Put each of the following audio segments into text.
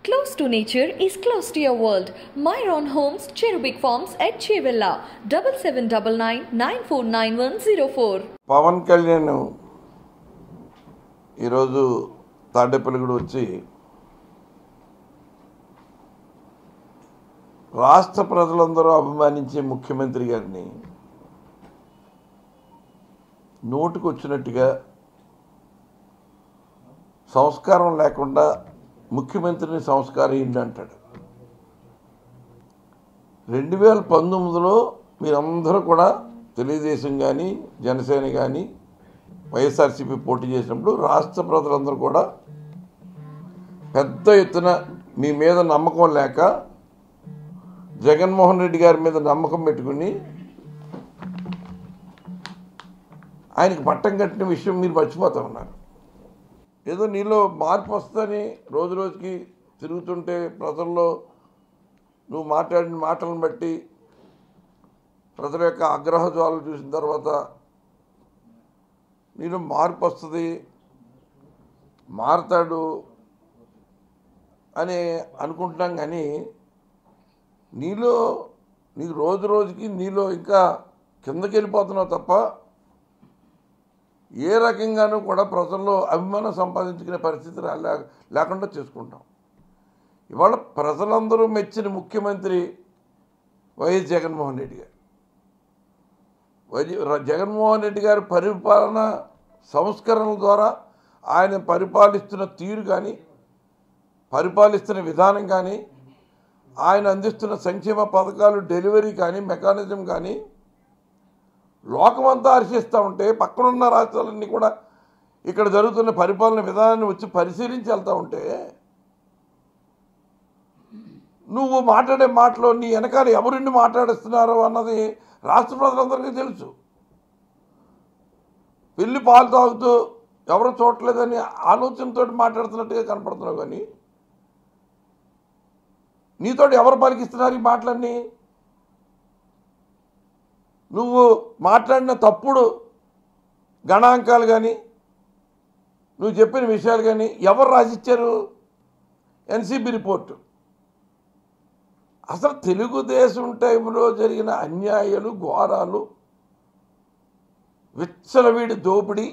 Close to nature is close to your world. Myron Homes, Cherubic Farms at Chevilla, 7799 949104. Pawan Kalyan ఈరోజు తాడేపల్లిగూడ వచ్చి రాష్ట్ర ప్రజలందరూ అభిమానించే ముఖ్యమంత్రి గారిని నోటికి వచ్చినట్టుగా సంస్కారం లేకుండా ముఖ్యమంత్రిని సంస్కారహీనుడు అంటాడు రెండు వేల పంతొమ్మిదిలో మీరందరూ కూడా తెలుగుదేశం కానీ జనసేన కానీ వైఎస్ఆర్సీపీ పోటీ చేసినప్పుడు రాష్ట్ర ప్రజలందరూ కూడా పెద్ద ఎత్తున మీ మీద నమ్మకం లేక జగన్మోహన్ రెడ్డి గారి మీద నమ్మకం పెట్టుకుని ఆయనకి పట్టం కట్టిన విషయం మీరు మర్చిపోతా ఉన్నారు ఏదో నీలో మార్పు వస్తుందని రోజు రోజుకి తిరుగుతుంటే ప్రజల్లో నువ్వు మాట్లాడిన మాటలను బట్టి ప్రజల యొక్క ఆగ్రహ జ్వాలలు చూసిన తర్వాత నేను మార్పు వస్తుంది మారతాడు అని అనుకుంటున్నాం కానీ నీలో నీకు రోజు రోజుకి నీలో ఇంకా కిందకి వెళ్ళిపోతున్నావు తప్ప ఏ రకంగానూ కూడా ప్రజల్లో అభిమానం సంపాదించుకునే పరిస్థితి రా- లేకుండా చేసుకుంటాం ఇవాళ ప్రజలందరూ మెచ్చిన ముఖ్యమంత్రి వైఎస్ జగన్మోహన్ రెడ్డి గారు వై- ర- జగన్మోహన్ రెడ్డి గారి పరిపాలన సంస్కరణల ద్వారా ఆయన పరిపాలిస్తున్న తీరు కానీ పరిపాలిస్తున్న విధానం కానీ ఆయన అందిస్తున్న సంక్షేమ పథకాలు డెలివరీ కానీ మెకానిజం కానీ లోకమంతా హర్షిస్తూ ఉంటే పక్కనున్న రాష్ట్రాలన్నీ కూడా ఇక్కడ జరుగుతున్న పరిపాలన విధానాన్ని వచ్చి పరిశీలించి వెళ్తూ ఉంటే నువ్వు మాట్లాడే మాటలో నీ వెనకాల ఎవరిని మాట్లాడిస్తున్నారో అన్నది రాష్ట్ర ప్రజలందరికీ తెలుసు వెళ్ళి పాలు తాగుతూ ఎవరు చూడలేదని ఆలోచనతో మాట్లాడుతున్నట్టుగా కనపడుతున్నావు కానీ నీతోటి ఎవరు పలికిస్తున్నారు ఈ మాటలన్నీ నువ్వు మాట్లాడిన తప్పుడు గణాంకాలు కానీ నువ్వు చెప్పిన విషయాలు కానీ ఎవరు రాసిచ్చారు ఎన్సీబీ రిపోర్టు అసలు తెలుగుదేశం టైంలో జరిగిన అన్యాయాలు ఘోరాలు విచ్చలవిడి దోపిడీ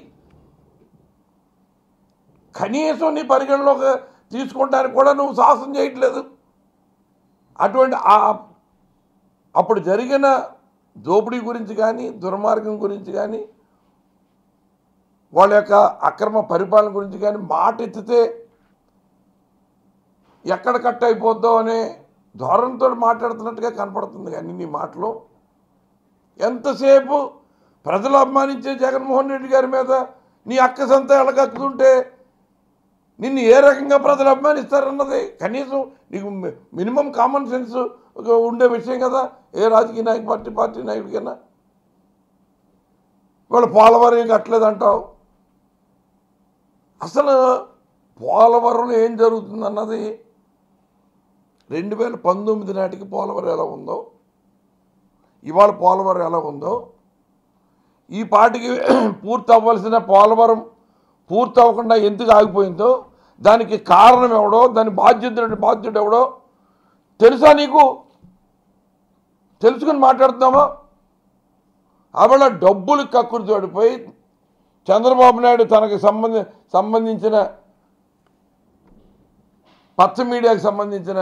కనీసం నీ పరిగణలోకి తీసుకుంటానికి కూడా నువ్వు సాహసం చేయట్లేదు అటువంటి ఆ అప్పుడు జరిగిన దోపిడీ గురించి కానీ దుర్మార్గం గురించి కానీ వాళ్ళ యొక్క అక్రమ పరిపాలన గురించి కానీ మాట ఎత్తితే ఎక్కడ కట్ అయిపోద్దో అనే ధోరణితో మాట్లాడుతున్నట్టుగా కనపడుతుంది కానీ నీ మాటలో ఎంతసేపు ప్రజలు అభిమానించే జగన్మోహన్ రెడ్డి గారి మీద నీ అక్క సంత ఎలగక్కుతుంటే నిన్ను ఏ రకంగా ప్రజలు అభిమానిస్తారన్నది కనీసం నీకు మి- మినిమం కామన్ సెన్స్ ఒక ఉండే విషయం కదా ఏ రాజకీయ నాయక పార్టీ పార్టీ నాయకుడికైనా వాళ్ళు పోలవరం ఏం కట్టలేదు అంటావు అసలు పోలవరంలో ఏం జరుగుతుంది అన్నది రెండు వేల పంతొమ్మిది నాటికి పోలవరం ఎలా ఉందో ఇవాళ పోలవరం ఎలా ఉందో ఈ పాటికి పూర్తి అవ్వాల్సిన పోలవరం పూర్తి అవ్వకుండా ఎందుకు ఆగిపోయిందో దానికి కారణం ఎవడో దాని బాధ్యత బాధ్యుడు ఎవడో తెలుసా నీకు తెలుసుకుని మాట్లాడుతున్నామా ఆవిడ డబ్బులు కక్కుడు తోడిపోయి చంద్రబాబు నాయుడు తనకు సంబంధి సంబంధించిన పచ్చ మీడియాకి సంబంధించిన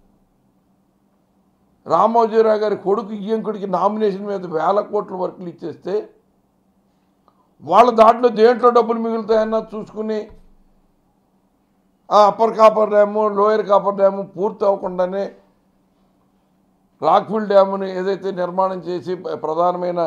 రామోజీరావు గారి కొడుకు ఈయంకుడికి నామినేషన్ మీద వేల కోట్ల వర్కులు ఇచ్చేస్తే వాళ్ళ దాంట్లో దేంట్లో డబ్బులు మిగులుతాయన్న చూసుకుని ఆ upper coffer dam lower coffer dam పూర్తి అవ్వకుండానే రాక్ఫిల్ డ్యాముని ఏదైతే నిర్మాణం చేసి ప్రధానమైన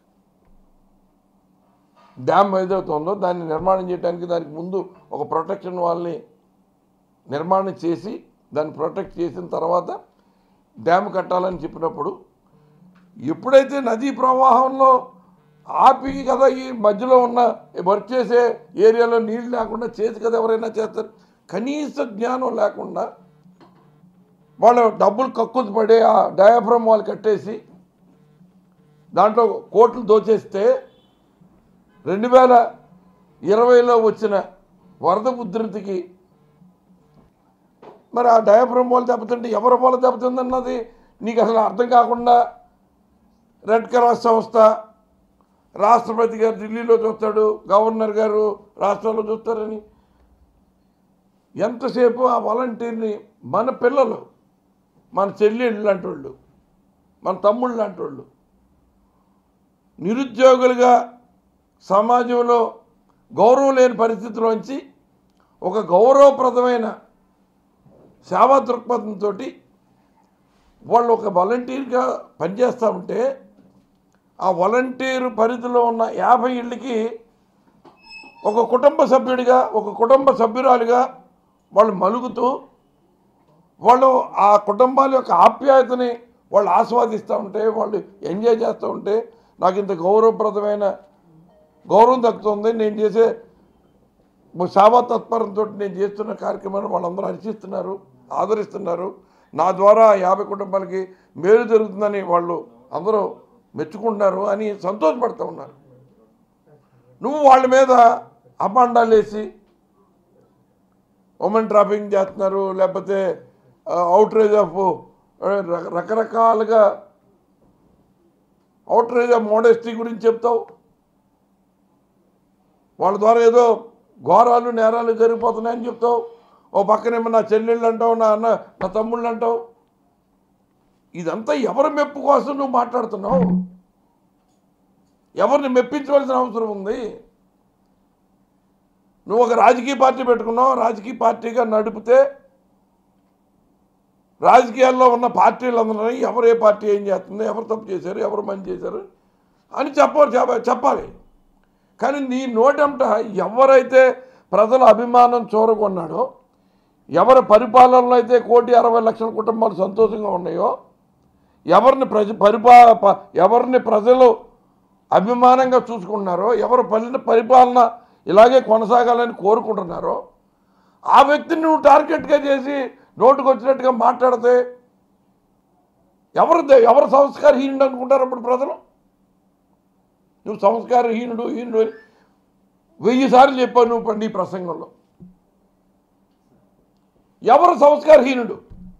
డ్యామ్ ఏదైతే ఉందో దాన్ని నిర్మాణం చేయడానికి దానికి ముందు ఒక ప్రొటెక్షన్ వాళ్ళని నిర్మాణం చేసి దాన్ని ప్రొటెక్ట్ చేసిన తర్వాత డ్యామ్ కట్టాలని చెప్పినప్పుడు ఎప్పుడైతే నదీ ప్రవాహంలో ఆపి కదా ఈ మధ్యలో ఉన్న వర్క్ చేసే ఏరియాలో నీళ్ళు లేకుండా చేసి కదా ఎవరైనా చేస్తారు కనీస జ్ఞానం లేకుండా వాళ్ళు డబ్బులు కక్కుతు పడి ఆ డయాఫ్రమ్ వాళ్ళు కట్టేసి దాంట్లో కోట్లు దోచేస్తే రెండు వేల ఇరవైలో వచ్చిన వరద ఉధృతికి మరి ఆ డయాఫ్రమ్ వాళ్ళు దెబ్బతింటే ఎవరి వల్ల దెబ్బతిందన్నది నీకు అసలు అర్థం కాకుండా రెడ్ క్రాస్ సంస్థ రాష్ట్రపతి గారు ఢిల్లీలో చూస్తాడు గవర్నర్ గారు రాష్ట్రాల్లో చూస్తారని ఎంతసేపు ఆ వాలంటీర్ని మన పిల్లలు మన చెల్లెళ్ళు లాంటి వాళ్ళు మన తమ్ముళ్ళు లాంటి వాళ్ళు నిరుద్యోగులుగా సమాజంలో గౌరవం లేని పరిస్థితిలోంచి ఒక గౌరవప్రదమైన సేవా దృక్పథంతో వాళ్ళు ఒక వాలంటీర్గా పనిచేస్తూ ఉంటే ఆ వాలంటీర్ పరిధిలో ఉన్న యాభై ఇళ్ళకి ఒక కుటుంబ సభ్యుడిగా ఒక కుటుంబ సభ్యురాలుగా వాళ్ళు మలుగుతూ వాళ్ళు ఆ కుటుంబాల యొక్క ఆప్యాయతని వాళ్ళు ఆస్వాదిస్తూ ఉంటే వాళ్ళు ఎంజాయ్ చేస్తూ ఉంటే నాకు ఇంత గౌరవప్రదమైన గౌరవం దక్కుతుంది నేను చేసే సేవా తత్పరంతో నేను చేస్తున్న కార్యక్రమాన్ని వాళ్ళందరూ హర్షిస్తున్నారు ఆదరిస్తున్నారు నా ద్వారా ఆ యాభై కుటుంబాలకి మేలు జరుగుతుందని వాళ్ళు అందరూ మెచ్చుకుంటున్నారు అని సంతోషపడుతూ ఉన్నారు నువ్వు వాళ్ళ మీద అపాండాలు వేసి ఉమెన్ ట్రాఫింగ్ చేస్తున్నారు లేకపోతే అవుట్రేజ్ ఆఫ్ రకరకాలుగా అవుట్రేజ్ ఆఫ్ మోడెస్టీ గురించి చెప్తావు వాళ్ళ ద్వారా ఏదో ఘోరాలు నేరాలు జరిగిపోతున్నాయని చెప్తావు ఓ పక్కనేమో నా చెల్లెళ్ళు అంటావు నా అన్న నా తమ్ముళ్ళు అంటావు ఇదంతా ఎవరి మెప్పు కోసం నువ్వు మాట్లాడుతున్నావు ఎవరిని మెప్పించవలసిన అవసరం ఉంది నువ్వు ఒక రాజకీయ పార్టీ పెట్టుకున్నావు రాజకీయ పార్టీగా నడిపితే రాజకీయాల్లో ఉన్న పార్టీలందరూ ఎవరు ఏ పార్టీ ఏం చేస్తుంది ఎవరు తప్పు చేశారు ఎవరు మంచి చేశారు అని చెప్పాలి చెప్ప- చెప్పాలి కానీ నీ నోటంట ఎవరైతే ప్రజల అభిమానం చూరగొన్నాడో ఎవరి పరిపాలనలో అయితే కోటి అరవై లక్షల కుటుంబాలు సంతోషంగా ఉన్నాయో ఎవరిని ప్రజ పరిపా ప- ఎవరిని ప్రజలు అభిమానంగా చూసుకుంటున్నారో ఎవరు పల్లిన పరిపాలన ఇలాగే కొనసాగాలని కోరుకుంటున్నారో ఆ వ్యక్తిని నువ్వు టార్గెట్గా చేసి నోటుకు వచ్చినట్టుగా మాట్లాడితే ఎవరు ద- ఎవరు సంస్కారహీనుడు అనుకుంటారు అప్పుడు ప్రజలు నువ్వు సంస్కారహీనుడు హీనుడు అని వెయ్యి సార్లు చెప్పావు నువ్వు ఇప్పుడు నీ ప్రసంగంలో ఎవరు సంస్కారహీనుడు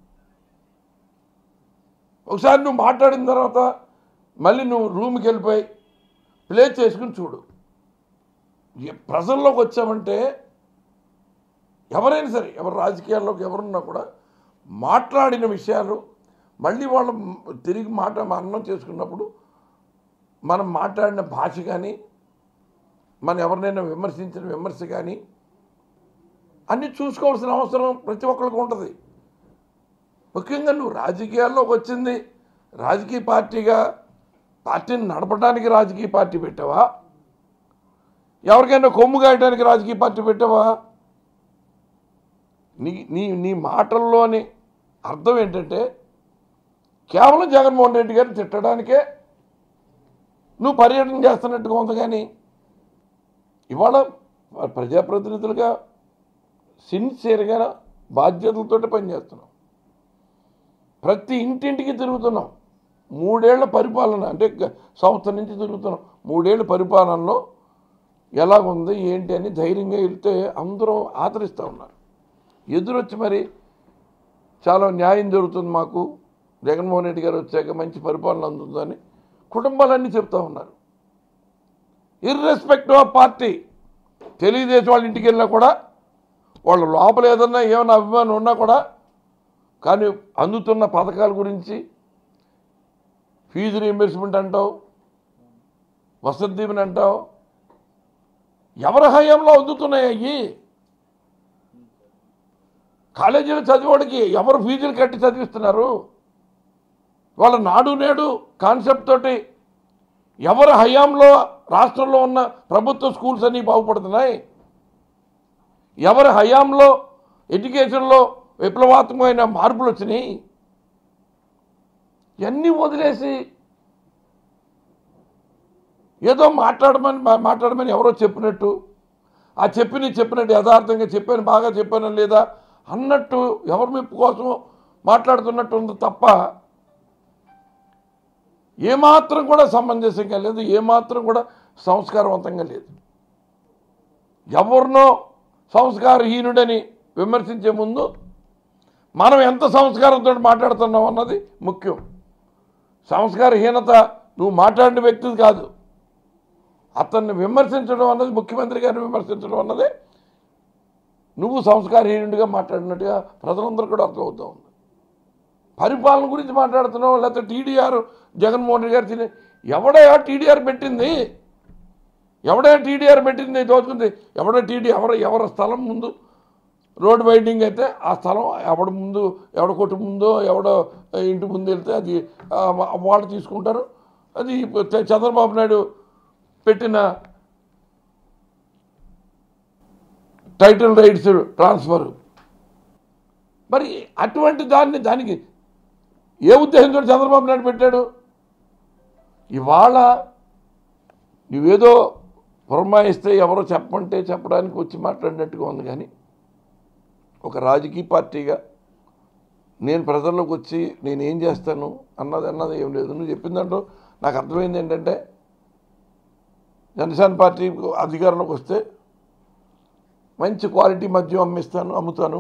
ఒకసారి నువ్వు మాట్లాడిన తర్వాత మళ్ళీ నువ్వు రూమ్కి వెళ్ళిపోయి ప్లే చేసుకుని చూడు ఈ ప్రజల్లోకి వచ్చామంటే ఎవరైనా సరే ఎవరు రాజకీయాల్లోకి ఎవరున్నా కూడా మాట్లాడిన విషయాలు మళ్ళీ వాళ్ళు తిరిగి మాట మననం చేసుకున్నప్పుడు మనం మాట్లాడిన భాష కానీ మనం ఎవరినైనా విమర్శించిన విమర్శ కానీ అన్నీ చూసుకోవాల్సిన అవసరం ప్రతి ఒక్కరికి ఉంటుంది ముఖ్యంగా నువ్వు రాజకీయాల్లోకి వచ్చింది రాజకీయ పార్టీగా పార్టీని నడపడానికి రాజకీయ పార్టీ పెట్టావా ఎవరికైనా కొమ్ము కాయడానికి రాజకీయ పార్టీ పెట్టావా నీ నీ నీ మాటల్లోని అర్థం ఏంటంటే కేవలం జగన్మోహన్ రెడ్డి గారిని తిట్టడానికే నువ్వు పర్యటన చేస్తున్నట్టుగా ఉంది కానీ ఇవాళ ప్రజాప్రతినిధులుగా సిన్సియర్గా బాధ్యతలతో పనిచేస్తున్నాం ప్రతి ఇంటింటికి తిరుగుతున్నాం మూడేళ్ల పరిపాలన అంటే గ- సంవత్సరం నుంచి తిరుగుతున్నాం మూడేళ్ల పరిపాలనలో ఎలాగుంది ఏంటి అని ధైర్యంగా వెళ్తే అందరూ ఆదరిస్తూ ఉన్నారు ఎదురొచ్చి మరి చాలా న్యాయం జరుగుతుంది మాకు జగన్మోహన్ రెడ్డి గారు వచ్చాక మంచి పరిపాలన అందుతుందని కుటుంబాలన్నీ చెప్తా ఉన్నారు ఇర్రెస్పెక్టివ్ ఆఫ్ పార్టీ తెలుగుదేశం వాళ్ళ ఇంటికి వెళ్ళినా కూడా వాళ్ళ లోపల ఏదన్నా ఏమైనా అభిమానం ఉన్నా కూడా కానీ అందుతున్న పథకాల గురించి ఫీజు రీఎంబర్స్మెంట్ అంటావు వసతి దీవెన అంటావు ఎవరి హయాంలో అందుతున్నాయి అయ్యి కాలేజీలో చదివాడికి ఎవరు ఫీజులు కట్టి చదివిస్తున్నారు వాళ్ళ నాడు నేడు కాన్సెప్ట్ తోటి ఎవరి హయాంలో రాష్ట్రంలో ఉన్న ప్రభుత్వ స్కూల్స్ అన్నీ బాగుపడుతున్నాయి ఎవరి హయాంలో ఎడ్యుకేషన్లో విప్లవాత్మకమైన మార్పులు వచ్చినాయి ఇవన్నీ వదిలేసి ఏదో మాట్లాడమని మా- మాట్లాడమని ఎవరో చెప్పినట్టు ఆ చెప్పిన చెప్పినట్టు యథార్థంగా చెప్పాను బాగా చెప్పాను లేదా అన్నట్టు ఎవరి మెప్పు కోసం మాట్లాడుతున్నట్టు ఉంది తప్ప ఏమాత్రం కూడా సమంజసంగా లేదు ఏమాత్రం కూడా సంస్కారవంతంగా లేదు ఎవరినో సంస్కారహీనుడని విమర్శించే ముందు మనం ఎంత సంస్కారంతో మాట్లాడుతున్నాం అన్నది ముఖ్యం సంస్కారహీనత నువ్వు మాట్లాడిన వ్యక్తిది కాదు అతన్ని విమర్శించడం అన్నది ముఖ్యమంత్రి గారిని విమర్శించడం అన్నది నువ్వు సంస్కారహీనుడిగా మాట్లాడినట్టుగా ప్రజలందరూ కూడా అర్థమవుతా ఉంది పరిపాలన గురించి మాట్లాడుతున్నావు లేకపోతే టీడీఆర్ జగన్మోహన్ రెడ్డి గారు తినే ఎవడయా టీడీఆర్ పెట్టింది ఎవడే టీడీఆర్ పెట్టింది దోచుకుంది ఎవడో టీడీ ఎవడ ఎవరి స్థలం ముందు రోడ్ వైడింగ్ అయితే ఆ స్థలం ఎవడ ముందు ఎవడ కొట్టు ముందో ఎవడో ఇంటి ముందు వెళ్తే అది ఆ, వాళ్ళు తీసుకుంటారు అది చంద్రబాబు నాయుడు పెట్టిన టైటిల్ రైట్స్ ట్రాన్స్ఫర్ మరి అటువంటి దాన్ని దానికి ఏ ఉద్దేశంతో చంద్రబాబు నాయుడు పెట్టాడు ఇవాళ నువ్వేదో పురమాయిస్తే ఎవరో చెప్పంటే చెప్పడానికి వచ్చి మాట్లాడినట్టుగా ఉంది కానీ ఒక రాజకీయ పార్టీగా నేను ప్రజల్లోకి వచ్చి నేను ఏం చేస్తాను అన్నది అన్నది ఏం లేదు నువ్వు చెప్పిన దాంట్లో నాకు అర్థమైంది ఏంటంటే జనసేన పార్టీ అధికారంలోకి వస్తే మంచి క్వాలిటీ మద్యం అమ్మిస్తాను అమ్ముతాను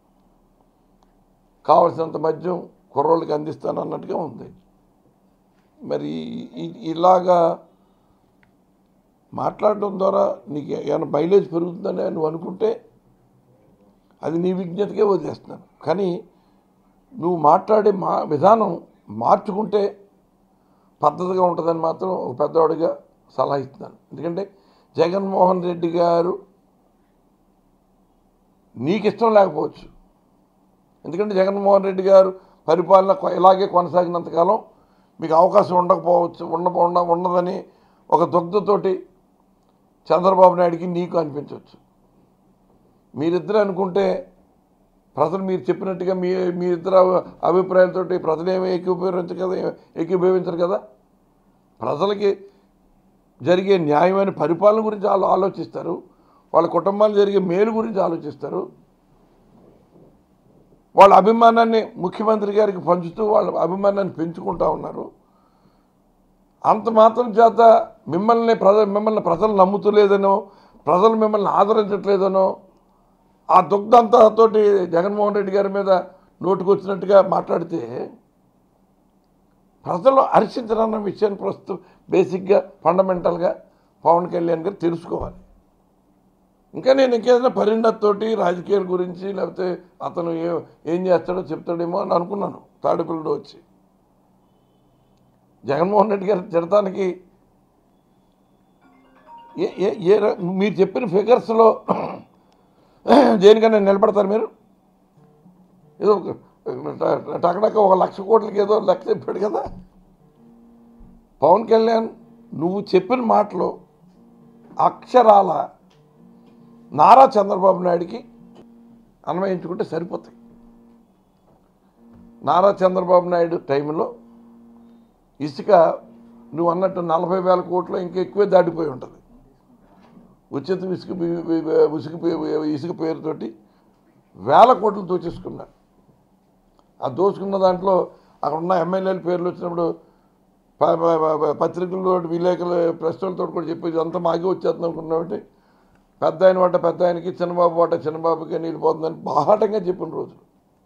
కావలసినంత మద్యం కుర్రోళ్ళకి అందిస్తాను అన్నట్టుగా ఉంది మరి ఈ- ఇలాగా మాట్లాడడం ద్వారా నీకు ఏమైనా మైలేజ్ పెరుగుతుందని నువ్వు అనుకుంటే అది నీ విజ్ఞతకే వదిలేస్తున్నాను కానీ నువ్వు మాట్లాడే మా విధానం మార్చుకుంటే పద్ధతిగా ఉంటుందని మాత్రం ఒక పెద్దవాడిగా సలహా ఇస్తున్నాను ఎందుకంటే జగన్మోహన్ రెడ్డి గారు నీకు ఇష్టం లేకపోవచ్చు ఎందుకంటే జగన్మోహన్ రెడ్డి గారు పరిపాలన కొ- ఇలాగే కొనసాగినంతకాలం మీకు అవకాశం ఉండకపోవచ్చు ఉండ ఉండ ఉండదని ఒక దుగ్ధతోటి చంద్రబాబు నాయుడికి నీకు అనిపించవచ్చు మీరిద్దరు అనుకుంటే ప్రజలు మీరు చెప్పినట్టుగా మీ మీ ఇద్దరు అభిప్రాయాలతోటి ప్రజలు ఏమి ఏకీభవించరు కదా ఏకీభవించరు కదా ప్రజలకి జరిగే న్యాయమైన పరిపాలన గురించి వాళ్ళు ఆలోచిస్తారు వాళ్ళ కుటుంబాలు జరిగే మేలు గురించి ఆలోచిస్తారు వాళ్ళ అభిమానాన్ని ముఖ్యమంత్రి గారికి పంచుతూ వాళ్ళ అభిమానాన్ని పెంచుకుంటా ఉన్నారు అంత మాత్రం చేత మిమ్మల్ని ప్రజ మిమ్మల్ని ప్రజలు నమ్ముతలేదనో ప్రజలు మిమ్మల్ని ఆదరించట్లేదనో ఆ దుగ్ధంతతోటి జగన్మోహన్ రెడ్డి గారి మీద నోటుకొచ్చినట్టుగా మాట్లాడితే ప్రజలు హర్షించరన్న విషయాన్ని ప్రస్తుతం బేసిక్గా ఫండమెంటల్గా పవన్ కళ్యాణ్ గారు తెలుసుకోవాలి ఇంకా నేను ఇంకేదైనా పరిణతతోటి రాజకీయాల గురించి లేకపోతే అతను ఏ ఏం చేస్తాడో చెప్తాడేమో అని అనుకున్నాను తాడేపల్లిలో వచ్చి జగన్మోహన్ రెడ్డి గారు తిడటానికి ఏ ఏ ఏ ర- మీరు చెప్పిన ఫిగర్స్లో దేనికైనా నిలబడతారు మీరు ఏదో ఒక- టకటక ఒక లక్ష కోట్లకి ఏదో లెక్క చెప్పాడు కదా పవన్ కళ్యాణ్ నువ్వు చెప్పిన మాటలు అక్షరాల నారా చంద్రబాబు నాయుడికి అన్వయించుకుంటే సరిపోతాయి నారా చంద్రబాబు నాయుడు టైంలో ఇసుక నువ్వు అన్నట్టు నలభై వేల కోట్లు ఇంకా ఎక్కువే దాటిపోయి ఉంటుంది ఉచిత ఇసుక బి- బి- బి- ఉసుక పే- ఇసుక పేరుతోటి వేల కోట్లు దోచేసుకున్నారు ఆ దోచుకున్న దాంట్లో అక్కడ ఉన్న ఎమ్మెల్యేల పేర్లు వచ్చినప్పుడు ప- ప- ప- పత్రికల్లో విలేకరుల ప్రశ్నలతో కూడా చెప్పేది అంతా మాకే వచ్చేస్తుంది అనుకున్నామంటే పెద్ద ఆయన వాట పెద్ద ఆయనకి చిన్నబాబు వాట చిన్నబాబుకి నీళ్ళు పోతుందని బాహాటంగా చెప్పిన రోజు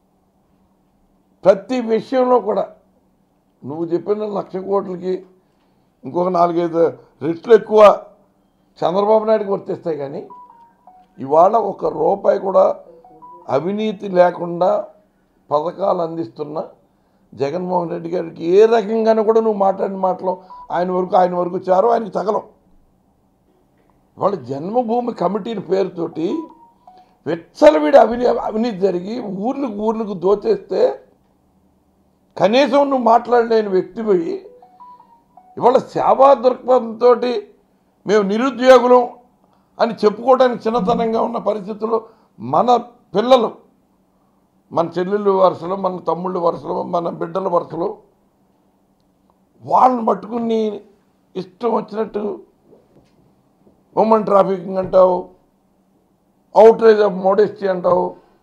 ప్రతి విషయంలో కూడా నువ్వు చెప్పిన లక్ష కోట్లకి ఇంకొక నాలుగైదు రెట్లు ఎక్కువ చంద్రబాబు నాయుడుకి వర్తిస్తాయి కానీ ఇవాళ ఒక రూపాయి కూడా అవినీతి లేకుండా పథకాలు అందిస్తున్న జగన్మోహన్ రెడ్డి గారికి ఏ రకంగానూ కూడా నువ్వు మాట్లాడిన మాటలు ఆయన వరకు ఆయన వరకు చారు ఆయనకి తగలం వాళ్ళ జన్మభూమి కమిటీల పేరుతోటి వెచ్చలవిడి అవినీ అవినీతి జరిగి ఊర్లకు ఊర్లకు దోచేస్తే కనీసం నువ్వు మాట్లాడలేని వ్యక్తి పోయి ఇవాళ సేవా దృక్పథంతో మేము నిరుద్యోగులం అని చెప్పుకోవడానికి చిన్నతనంగా ఉన్న పరిస్థితుల్లో మన పిల్లలు మన చెల్లెళ్ళు వరుసలు మన తమ్ముళ్ళు వరుసలు మన బిడ్డల వరుసలు వాళ్ళని పట్టుకుని ఇష్టం వచ్చినట్టు ఉమెన్ ట్రాఫికింగ్ అంటావు అవుట్రేజ్ ఆఫ్ మోడెస్టీ అంటావు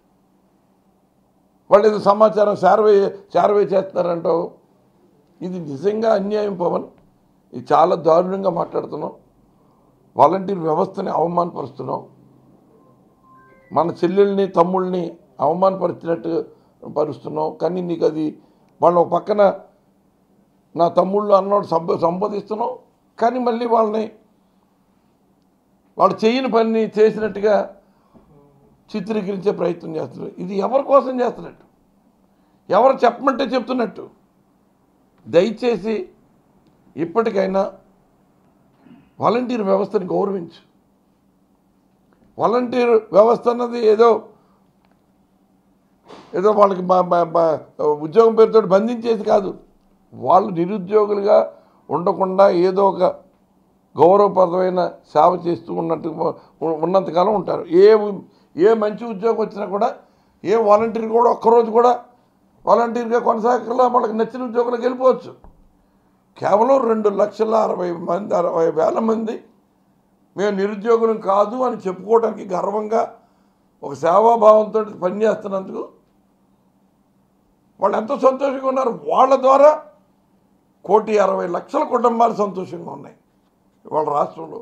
వాళ్ళు ఏదో సమాచారం శార్వే శార్వే చేస్తున్నారంటావు ఇది నిజంగా అన్యాయం పవన్ ఇది చాలా దారుణంగా మాట్లాడుతున్నాం వాలంటీర్ వ్యవస్థని అవమానపరుస్తున్నాం మన చెల్లెల్ని తమ్ముళ్ళని అవమానపరిచినట్టు పరుస్తున్నావు కానీ నీకు అది వాళ్ళ ఒక పక్కన నా తమ్ముళ్ళు అన్నోడు సంప సంపాదిస్తున్నావు కానీ మళ్ళీ వాళ్ళని వాళ్ళు చేయని పని చేసినట్టుగా చిత్రీకరించే ప్రయత్నం చేస్తున్నారు ఇది ఎవరి కోసం చేస్తున్నట్టు ఎవరు చెప్పమంటే చెప్తున్నట్టు దయచేసి ఇప్పటికైనా వాలంటీర్ వ్యవస్థని గౌరవించు వాలంటీర్ వ్యవస్థ అన్నది ఏదో ఏదో వాళ్ళకి మా- మా- మా ఉద్యోగం పేరుతో బంధించేది కాదు వాళ్ళు నిరుద్యోగులుగా ఉండకుండా ఏదో ఒక గౌరవప్రదమైన సేవ చేస్తూ ఉన్నట్టు ఉ- ఉన్నంతకాలం ఉంటారు ఏ ఉ- ఏ మంచి ఉద్యోగం వచ్చినా కూడా ఏ వాలంటీర్ కూడా ఒక్కరోజు కూడా వాలంటీర్గా కొనసాగకుండా వాళ్ళకి నచ్చిన ఉద్యోగులకు వెళ్ళిపోవచ్చు కేవలం రెండు లక్షల అరవై మంది అరవై వేల మంది మేము నిరుద్యోగులం కాదు అని చెప్పుకోవడానికి గర్వంగా ఒక సేవాభావంతో పనిచేస్తున్నందుకు వాళ్ళు ఎంతో సంతోషంగా ఉన్నారు వాళ్ళ ద్వారా కోటి అరవై లక్షల కుటుంబాలు సంతోషంగా ఉన్నాయి వాళ్ళ రాష్ట్రంలో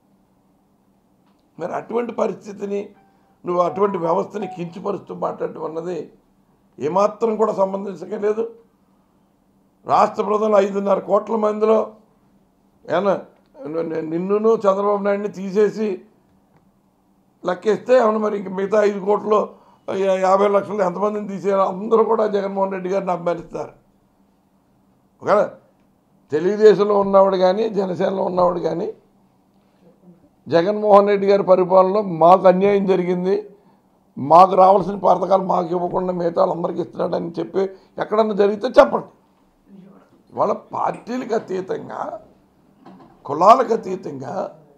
మరి అటువంటి పరిస్థితిని నువ్వు అటువంటి వ్యవస్థని కించిపరుస్తూ మాట్లాడటం అన్నది ఏమాత్రం కూడా సంబంధించలేదు రాష్ట్ర ప్రజలు ఐదున్నర కోట్ల మందిలో ఏమన్నా నిన్నును చంద్రబాబు నాయుడిని తీసేసి లెక్కేస్తే ఏమన్నా మరి ఇంక మిగతా ఐదు కోట్లు యా- యాభై లక్షలు ఎంతమందిని తీసేయాలో అందరూ కూడా జగన్మోహన్ రెడ్డి గారిని అభ్యర్థిస్తారు ఒకవేళ తెలుగుదేశంలో ఉన్నవాడు కానీ జనసేనలో ఉన్నవాడు కానీ జగన్మోహన్ రెడ్డి గారి పరిపాలనలో మాకు అన్యాయం జరిగింది మాకు రావాల్సిన పథకాలు మాకు ఇవ్వకుండా మిగతా వాళ్ళందరికీ ఇస్తున్నాడని చెప్పి ఎక్కడన్నా జరిగితే చెప్పండి వాళ్ళ పార్టీలకు అతీతంగా కులాలకు అతీతంగా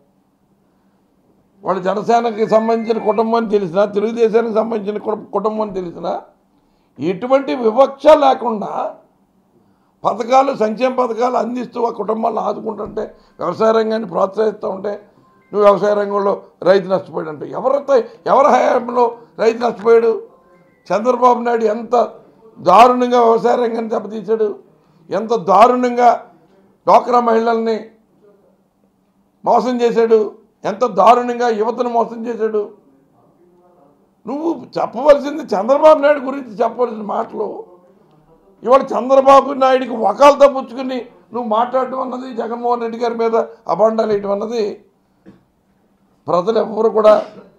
వాళ్ళు జనసేనకి సంబంధించిన కుటుంబం అని తెలిసినా తెలుగుదేశానికి సంబంధించిన కు- కుటుంబం అని తెలిసినా ఎటువంటి వివక్ష లేకుండా పథకాలు సంక్షేమ పథకాలు అందిస్తూ ఆ కుటుంబాలను ఆదుకుంటుంటే వ్యవసాయ రంగాన్ని ప్రోత్సహిస్తూ ఉంటే నువ్వు వ్యవసాయ రంగంలో రైతు నష్టపోయాడు అంటే ఎవరితో ఎవరి హయాంలో రైతు నష్టపోయాడు చంద్రబాబు నాయుడు ఎంత దారుణంగా వ్యవసాయ రంగాన్ని దెబ్బతీశాడు ఎంత దారుణంగా డోక్రా మహిళల్ని మోసం చేశాడు ఎంత దారుణంగా యువతను మోసం చేశాడు నువ్వు చెప్పవలసింది చంద్రబాబు నాయుడు గురించి చెప్పవలసిన మాటలు ఇవాళ చంద్రబాబు నాయుడికి వకాలతో పుచ్చుకుని నువ్వు మాట్లాడటం అన్నది జగన్మోహన్ రెడ్డి గారి మీద అబాండాలు వేయటం అన్నది ప్రజలు ఎవరు కూడా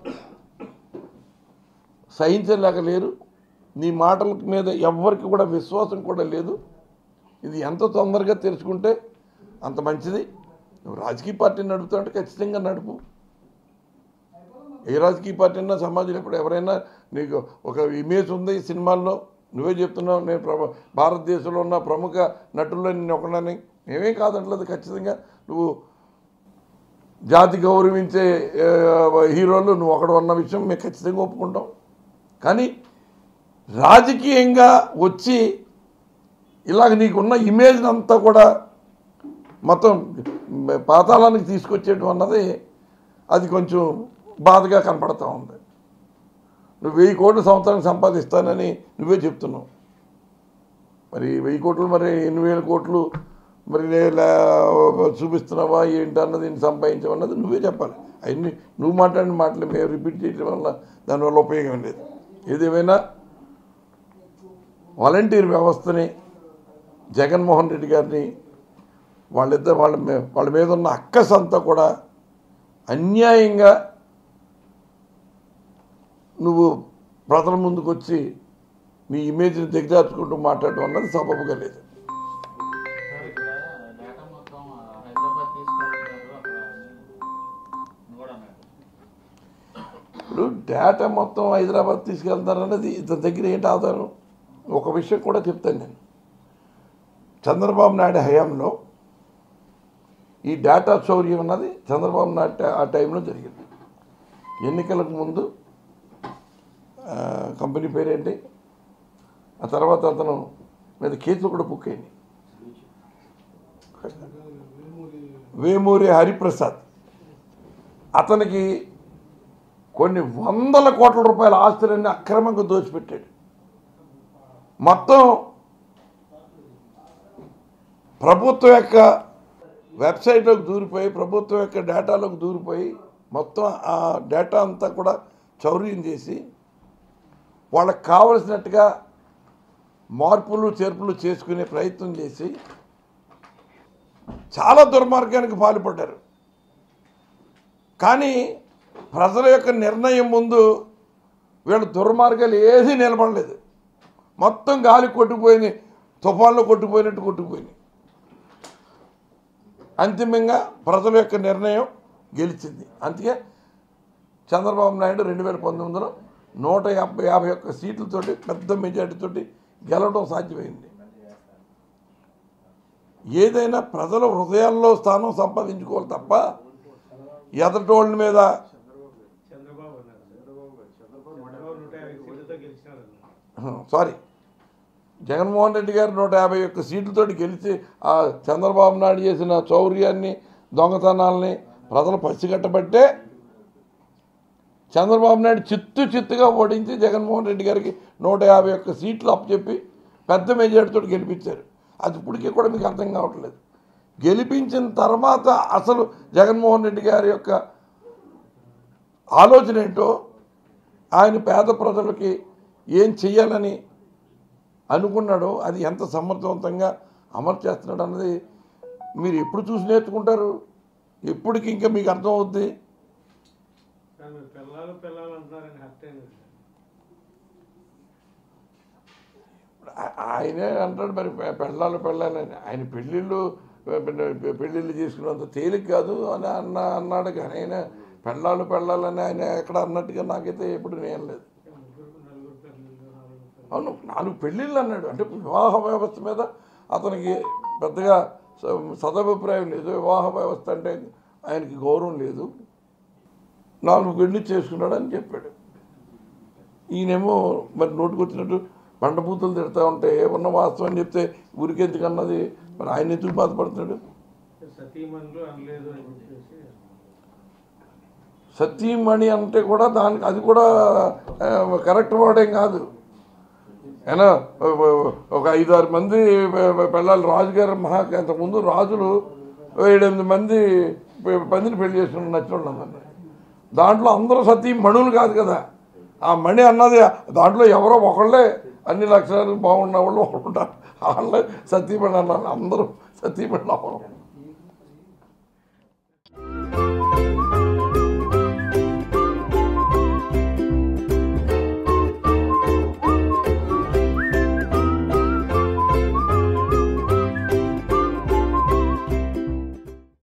సహించలేక లేరు నీ మాటల మీద ఎవ్వరికి కూడా విశ్వాసం కూడా లేదు ఇది ఎంత తొందరగా తెలుసుకుంటే అంత మంచిది నువ్వు రాజకీయ పార్టీని నడుపుతుంటే ఖచ్చితంగా నడుపు ఏ రాజకీయ పార్టీ అయినా సమాజంలో ఇప్పుడు ఎవరైనా నీకు ఒక ఇమేజ్ ఉంది ఈ సినిమాల్లో నువ్వే చెప్తున్నావు నేను ప్ర భారతదేశంలో ఉన్న ప్రముఖ నటుల్లో నేను ఒకనని మేమేం కాదంటలేదు ఖచ్చితంగా నువ్వు జాతి గౌరవించే ఆ, హీరోలు నువ్వు ఒకడు ఉన్న విషయం మేము ఖచ్చితంగా ఒప్పుకుంటాం కానీ రాజకీయంగా వచ్చి ఇలాగ నీకున్న ఇమేజ్ అంతా కూడా మొత్తం పాతాళానికి తీసుకొచ్చేయడం అన్నది అది కొంచెం బాధగా కనపడతా ఉంది నువ్వు వెయ్యి కోట్లు సంవత్సరానికి సంపాదిస్తానని నువ్వే చెప్తున్నావు మరి వెయ్యి కోట్లు మరి ఎన్ని వేల కోట్లు మరి లే- లే- చూపిస్తున్నావా ఏంటి అన్నది నేను సంపాదించమన్నది నువ్వే చెప్పాలి అవన్నీ నువ్వు మాట్లాడిన మాటలు మేము రిపీట్ చేయడం వల్ల దానివల్ల ఉపయోగం లేదు ఏదేమైనా వాలంటీర్ వ్యవస్థని జగన్మోహన్ రెడ్డి గారిని వాళ్ళిద్దరు వాళ్ళ మీ- వాళ్ళ మీద ఉన్న అక్కస్ అంతా కూడా అన్యాయంగా నువ్వు ప్రజల ముందుకు వచ్చి నీ ఇమేజ్ని దిగజార్చుకుంటూ మాట్లాడటం అన్నది సబబుగా లేదు సార్ ఇక్కడ డేటా మొత్తం హైదరాబాద్ తీసుకెళ్తున్నారు అక్కడ అని కూడా అన్నారు ఇప్పుడు డేటా మొత్తం హైదరాబాద్ తీసుకెళ్తారన్నది ఇతని దగ్గర ఏంటి ఆధారం ఒక విషయం కూడా చెప్తాను నేను చంద్రబాబు నాయుడు హయాంలో ఈ డేటా చౌర్యం అన్నది చంద్రబాబు నాయుడు టై- ఆ టైంలో జరిగింది ఎన్నికలకు ముందు ఆ, కంపెనీ పేరేంటి ఆ తర్వాత అతను మీద కేసులు కూడా బుక్ అయింది వేమూరి హరిప్రసాద్ అతనికి కొన్ని వందల కోట్ల రూపాయల ఆస్తులన్నీ అక్రమంగా దోచిపెట్టాడు మొత్తం ప్రభుత్వం యొక్క వెబ్సైట్లోకి దూరిపోయి ప్రభుత్వం యొక్క డేటాలోకి దూరిపోయి మొత్తం ఆ డేటా అంతా కూడా చౌర్యం చేసి వాళ్ళకి కావలసినట్టుగా మార్పులు చేర్పులు చేసుకునే ప్రయత్నం చేసి చాలా దుర్మార్గానికి పాల్పడ్డారు కానీ ప్రజల యొక్క నిర్ణయం ముందు వీళ్ళ దుర్మార్గాలు ఏది నిలబడలేదు మొత్తం గాలి కొట్టుకుపోయింది తుఫాన్లో కొట్టుకుపోయినట్టు కొట్టుకుపోయింది అంతిమంగా ప్రజల యొక్క నిర్ణయం గెలిచింది అందుకే చంద్రబాబు నాయుడు రెండు వేల పంతొమ్మిదిలో నూట యాభై యాభై ఒక్క సీట్లతోటి పెద్ద మెజార్టీతోటి గెలవడం సాధ్యమైంది ఏదైనా ప్రజల హృదయాల్లో స్థానం సంపాదించుకోవాలి తప్ప ఎదటోళ్ళ మీద చంద్రబాబు అన్నారు చంద్రబాబు చంద్రబాబు నూట యాభై సీట్లతో గెలిచినారు సారీ జగన్మోహన్ రెడ్డి గారు నూట యాభై ఒక్క సీట్లతోటి గెలిచి ఆ చంద్రబాబు నాయుడు చేసిన చౌర్యాన్ని దొంగతనాల్ని ప్రజలు పసిగట్టబట్టే చంద్రబాబు నాయుడు చిత్తు చిత్తుగా ఓడించి జగన్మోహన్ రెడ్డి గారికి నూట యాభై ఒక్క సీట్లు అప్పచెప్పి పెద్ద మెజార్టీతో గెలిపించారు అది ఇప్పటికీ కూడా మీకు అర్థం కావట్లేదు గెలిపించిన తర్వాత అసలు జగన్మోహన్ రెడ్డి గారి యొక్క ఆలోచన ఏంటో ఆయన పేద ప్రజలకి ఏం చెయ్యాలని అనుకున్నాడో అది ఎంత సమర్థవంతంగా అమలు చేస్తున్నాడు అన్నది మీరు ఎప్పుడు చూసి నేర్చుకుంటారు ఎప్పటికి ఇంకా మీకు అర్థం అవుద్ది కానీ మీరు పిల్లలు పిల్లలు అంటున్నారని హర్ట్ అయినది ఆ- ఆయనే అంటాడు మరి పె- పెళ్ళాలు పెళ్ళాలని ఆయన పెళ్ళిళ్ళు పె- పె- పెళ్ళిళ్ళు చేసుకున్నంత తేలిక కాదు అని అన్న అన్నాడు కానీ ఆయన పెళ్ళాలు పెళ్ళాలని ఆయన ఎక్కడ అన్నట్టుగా నాకైతే ఎప్పుడు నేను లేదు ముగ్గురు నలుగురు పిల్లలు నాలుగు పిల్లలు అవును నాలుగు పెళ్ళిళ్ళు అన్నాడు అంటే వివాహ వ్యవస్థ మీద అతనికి పెద్దగా స- సదభిప్రాయం లేదు వివాహ వ్యవస్థ అంటే ఆయనకి గౌరవం లేదు నాలుగు పెళ్లి చేసుకున్నాడు అని చెప్పాడు ఈయనేమో మరి నోటుకొచ్చినట్టు బండబూతులు తిడతా ఉంటే ఉన్న వాస్తవం అని చెప్తే ఊరికెందుకు అన్నది మరి ఆయన ఎందుకు బాధపడుతున్నాడు సతీమణులు అనలేదు అని చెప్పేసి సతీమణి అంటే కూడా దానికి అది కూడా ఆ, కరెక్ట్ వర్డ్ ఏం కాదు అయినా ఒక ఐదు ఆరు మంది పిల్లలు రాజుగారు మహా అంతకుముందు రాజులు ఏడెనిమిది మంది ప- పందిని పెళ్లి చేసుకుని నచ్చిన వాళ్ళు అందరినీ. దాంట్లో అందరూ సతీ మణులు కాదు కదా ఆ మణి అన్నది దాంట్లో ఎవరో ఒకళ్ళే అన్ని లక్షణాలు బాగున్న వాళ్ళు ఒకళ్ళు ఉంటారు వాళ్ళే సతీమణి అన్నారు అందరూ సతీమణి అవ్వరు